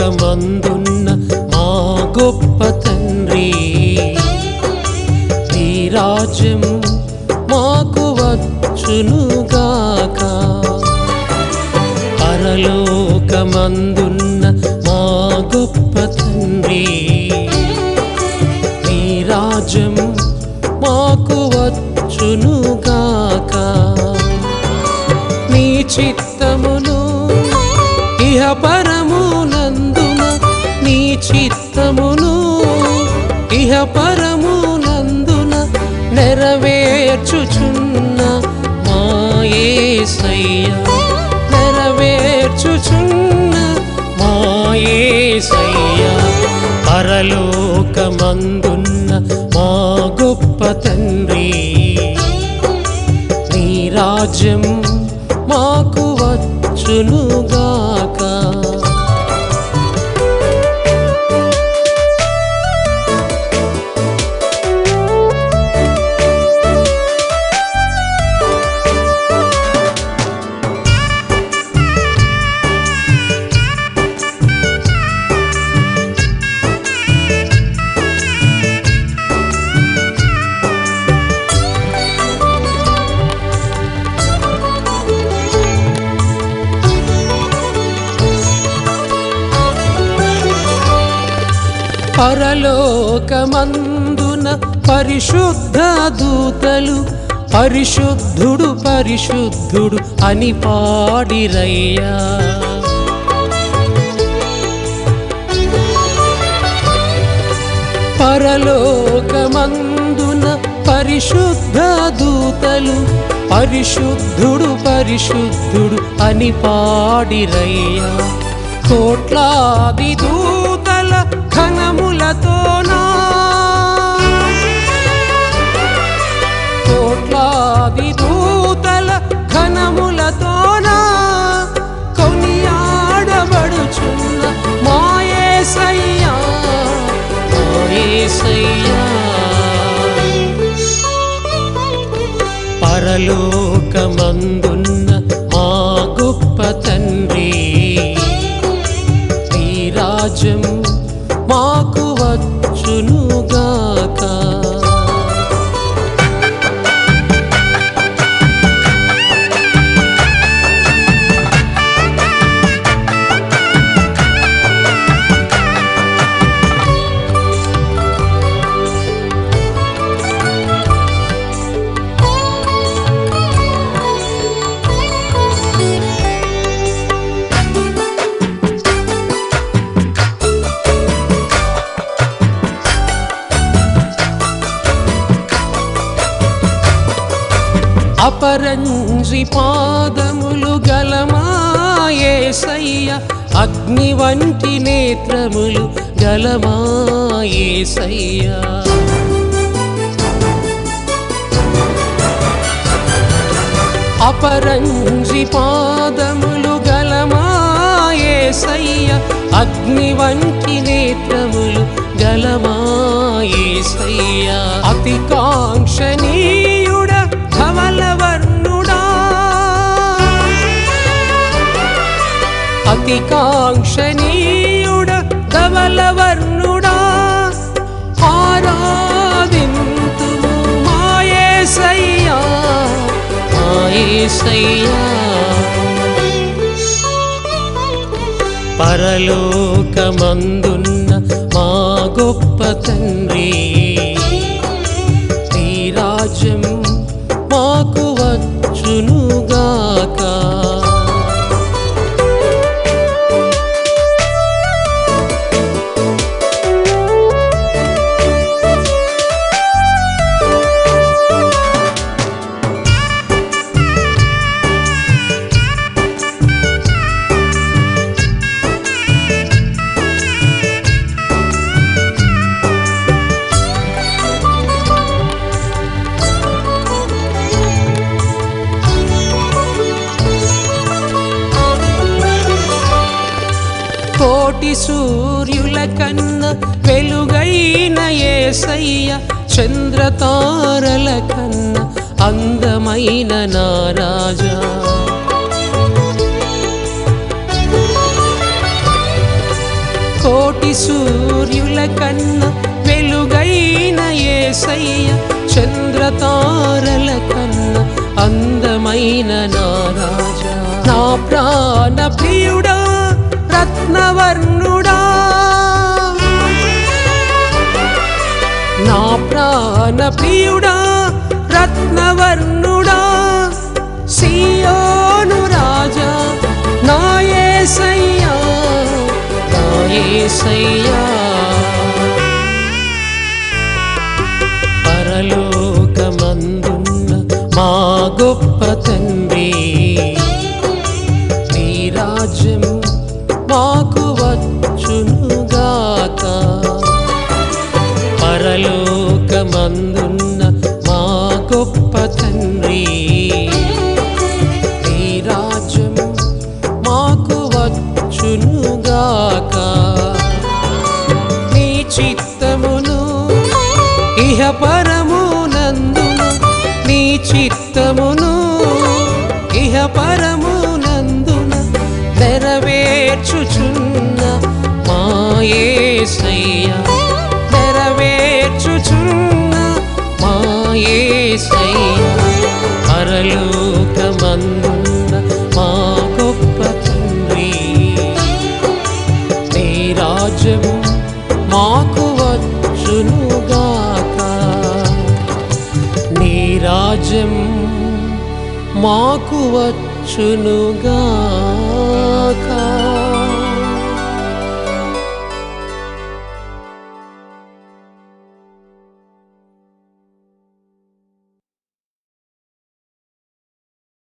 పరలోకమందున్న మా గొప్ప తండ్రి నీ రాజ్యం మాకు వచ్చునుగాక పరలోకమందున్న మా గొప్ప తండ్రి నీ రాజ్యం మాకు వచ్చునుగాక నీ చిత్తమును ఇహ పరమునందున నీ చిత్తమును ఇహ పరమునందున నెరవేర్చుచున్న మాయేసయ్య నెరవేర్చుచున్న మాయేసయ్య పరలోకమందున్న మా గొప్ప తండ్రి నీ రాజ్యం మాకు వచ్చునుగాక పరలోకమందున పరిశుద్ధ దూతలు పరిశుద్ధుడు పరిశుద్ధుడు అని పాడిరయ్యా పరలోకమందున పరిశుద్ధ దూతలు పరిశుద్ధుడు పరిశుద్ధుడు అని పాడిరయ్యా కోట్లాది దూతల ఘనములతోనా కోట్లాది దూతల ఘనములతోనా కొనియాడబడుచున్న మాయేసయ్యా మాయేసయ్యా పరలోకమందున్న మా గొప్ప తండ్రి నీ రాజ్యం మాకు వచ్చునుగాక అపరంజి పాదములు గలమాయేసయ్య అగ్ని వంటి నేత్రములు గలమాయేసయ్య అపరంజి పాదములు గలమాయేసయ్య అగ్ని వంటి నేత్రములు గలమాయేసయ్య అతి కాంక్షణీయుడ ధవలవర్ణుడా అతి కాంక్షణీయుడ ధవలవర్ణుడా ఆరాధింతుము మాయేసయ్యా మాయేసయ్యా పరలోకమందున్న మా గొప్ప తండ్రి నీ రాజ్యం మాకు వచ్చునుగాక కోటి సూర్యుల కన్న వెలుగైన ఏసయ్య చంద్రతారల కన్న అందమైన నా రాజా కోటి సూర్యుల కన్నా వెలుగైన ఏసయ్య చంద్రతారల కన్నా అందమైన నా రాజా నా ప్రాణ ప్రియుడా రత్నవర్ణుడా నా ప్రాణ ప్రియుడా రత్నవర్ణుడా సియోను రాజా నా యేసయ్యా నా యేసయ్యా పరలోకమందున్న మా గొప్ప తండ్రి నీ రాజ్యం మాకు వచ్చునుగాక పరలోకమందున్న మా గొప్ప తండ్రి నీ రాజ్యం మాకు వచ్చునుగాక నీ చిత్తమును ఇహ పరమునందున నీ చిత్తమును ఇహ పరమునందున నెరవేర్చుచున్న మాయేసయ్య నెరవేర్చుచున్న మాయేసయ్య పరలోకమందున్న మా గొప్ప తండ్రి నీ రాజ్యము మాకు వచ్చునుగాక నీ రాజ్యం మాకు వచ్చునుగాక